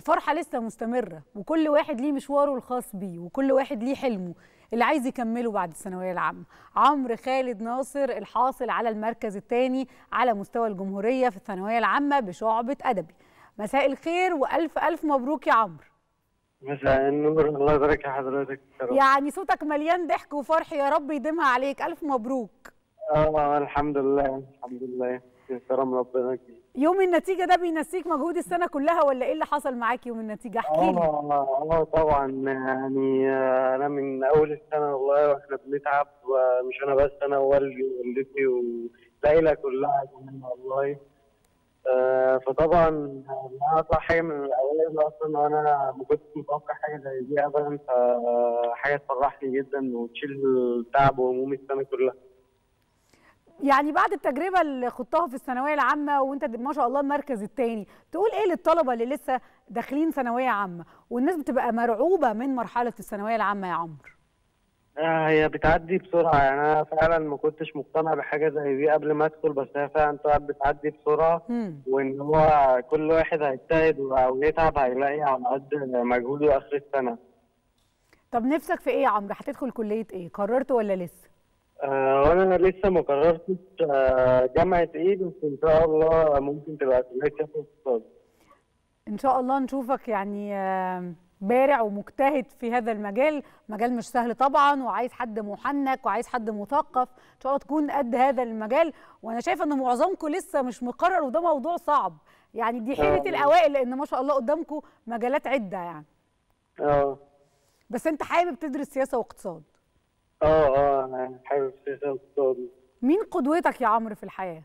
الفرحه لسه مستمره وكل واحد ليه مشواره الخاص بيه وكل واحد ليه حلمه اللي عايز يكمله بعد الثانويه العامه عمرو خالد ناصر الحاصل على المركز الثاني على مستوى الجمهوريه في الثانويه العامه بشعبه ادبي مساء الخير والف الف مبروك يا عمرو مساء النور الله يبارك يا حضرتك يا رب. يعني صوتك مليان ضحك وفرح يا رب يديمها عليك الف مبروك اه الحمد لله الحمد لله كرم ربنا كتير يوم النتيجه ده بينسيك مجهود السنه كلها ولا ايه اللي حصل معاك يوم النتيجه احكي لي اه اه طبعا يعني آه، انا من اول السنه والله واحنا بنتعب ومش انا بس انا ووالدي ووالدتي والعيله كلها كمان والله آه فطبعا ان انا اطلع حاجه من الاوائل اصلا وانا ما كنتش متوقع حاجه زي دي ابدا فحاجه تفرحني جدا وتشيل التعب وهموم السنه كلها يعني بعد التجربه اللي خضتها في الثانويه العامه وانت ما شاء الله المركز الثاني تقول ايه للطلبه اللي لسه داخلين ثانويه عامه والناس بتبقى مرعوبه من مرحله الثانويه العامه يا عمرو آه، هي بتعدي بسرعة يعني أنا فعلا ما كنتش مقتنع بحاجة زي دي قبل ما أدخل بس هي فعلا طلعت بتعدي بسرعة مم. وإن هو كل واحد هيجتهد أو يتعب هيلاقي على قد مجهوده آخر السنة. طب نفسك في ايه يا عمرو هتدخل كليه ايه قررت ولا لسه آه وأنا لسه ما قررتش آه جامعة إيه بس إن شاء الله ممكن تبقى كلية سياسة واقتصاد. ان شاء الله نشوفك يعني آه، بارع ومجتهد في هذا المجال مجال مش سهل طبعا وعايز حد محنك وعايز حد مثقف ان شاء الله تكون قد هذا المجال وانا شايفه ان معظمكم لسه مش مقرر وده موضوع صعب يعني دي حيله آه. الاوائل لان ما شاء الله قدامكم مجالات عده يعني اه بس انت حابب تدرس سياسه واقتصاد اه اه أنا حابب سياسة واقتصاد. مين قدوتك يا عمرو في الحياه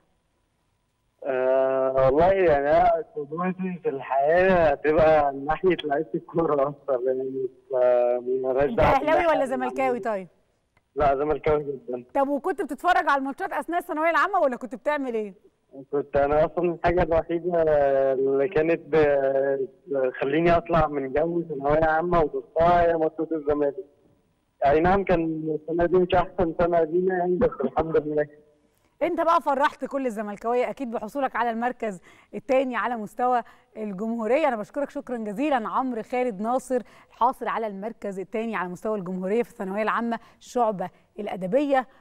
آه والله يعني أنا قدوتي في الحياة هتبقى من ناحية لعيبة الكورة أكتر يعني مالهاش انت دعوة اهلاوي بالناحية ولا زملكاوي طيب لا زملكاوي جدا طب وكنت بتتفرج على الماتشات اثناء الثانويه العامه ولا كنت بتعمل ايه كنت انا اصلا الحاجه الوحيده اللي كانت بتخليني اطلع من جو ثانويه عامه وضغطها هي ماتشات الزمالك اي نعم كان السنه دي مش احسن سنه لينا يعني بس الحمد لله انت بقى فرحت كل الزملكاويه اكيد بحصولك على المركز الثاني على مستوى الجمهوريه انا بشكرك شكرا جزيلا عمرو خالد ناصر الحاصل على المركز الثاني على مستوى الجمهوريه في الثانويه العامه الشعبه الادبيه